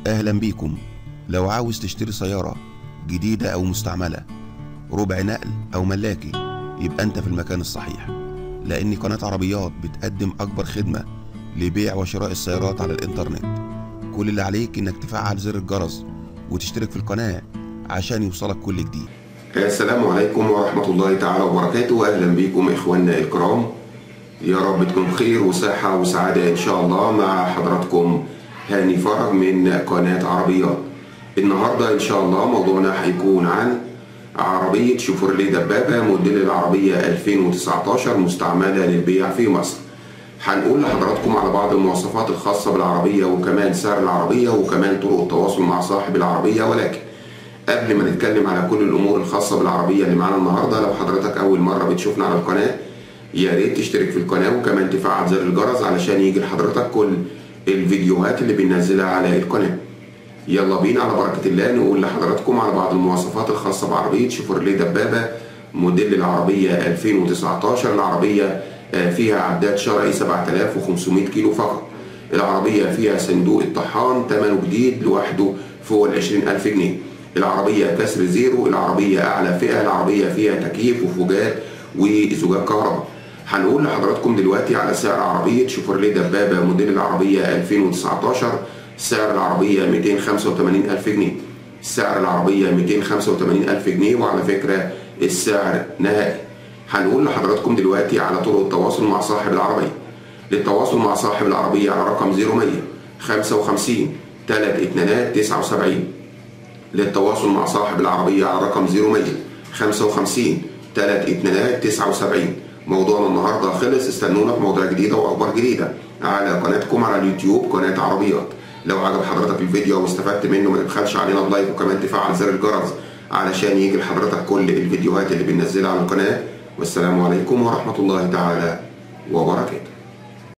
أهلا بيكم لو عاوز تشتري سيارة جديدة أو مستعملة ربع نقل أو ملاكي يبقى أنت في المكان الصحيح لأن قناة عربيات بتقدم أكبر خدمة لبيع وشراء السيارات على الإنترنت كل اللي عليك إنك تفعل زر الجرس وتشترك في القناة عشان يوصلك كل جديد السلام عليكم ورحمة الله تعالى وبركاته أهلا بكم إخواننا الكرام يا رب تكون بخير وصحة وسعادة إن شاء الله مع حضراتكم هاني فرج من قناة عربيات النهاردة إن شاء الله موضوعنا هيكون عن عربية شيفروليه دبابة موديل العربية 2019 مستعملة للبيع في مصر هنقول لحضراتكم على بعض المواصفات الخاصة بالعربية وكمان سعر العربية وكمان طرق التواصل مع صاحب العربية ولكن قبل ما نتكلم على كل الامور الخاصه بالعربيه اللي معانا النهارده لو حضرتك اول مره بتشوفنا على القناه يا ريت تشترك في القناه وكمان تفعل زر الجرس علشان يجي لحضرتك كل الفيديوهات اللي بننزلها على القناه يلا بينا على بركه الله نقول لحضراتكم على بعض المواصفات الخاصه بعربيه شيفروليه دبابه موديل العربيه 2019 العربيه فيها عداد شرعي 7500 كيلو فقط العربيه فيها صندوق الطحان ثمنه جديد لوحده فوق ال 20000 جنيه العربية كسر زيرو العربية أعلى فئة العربية فيها تكييف وفوجات وزجاج كهرباء هنقول لحضراتكم دلوقتي على سعر عربية شيفروليه دبابة موديل العربية 2019 سعر العربية 285 ألف جنيه سعر العربية 285 ألف جنيه وعلى فكرة السعر نهائي هنقول لحضراتكم دلوقتي على طرق التواصل مع صاحب العربية للتواصل مع صاحب العربية على رقم 0100 55 3 اتنينات 79 للتواصل مع صاحب العربية على رقم 0100 55 3 اتنينات 79 موضوعنا النهارده خلص استنونا في مواضيع جديدة وأخبار جديدة على قناتكم على اليوتيوب قناة عربيات لو عجب حضرتك الفيديو واستفدت منه ما تبخلش علينا بلايك وكمان تفعل زر الجرس علشان يجي لحضرتك كل الفيديوهات اللي بننزلها على القناة والسلام عليكم ورحمة الله تعالى وبركاته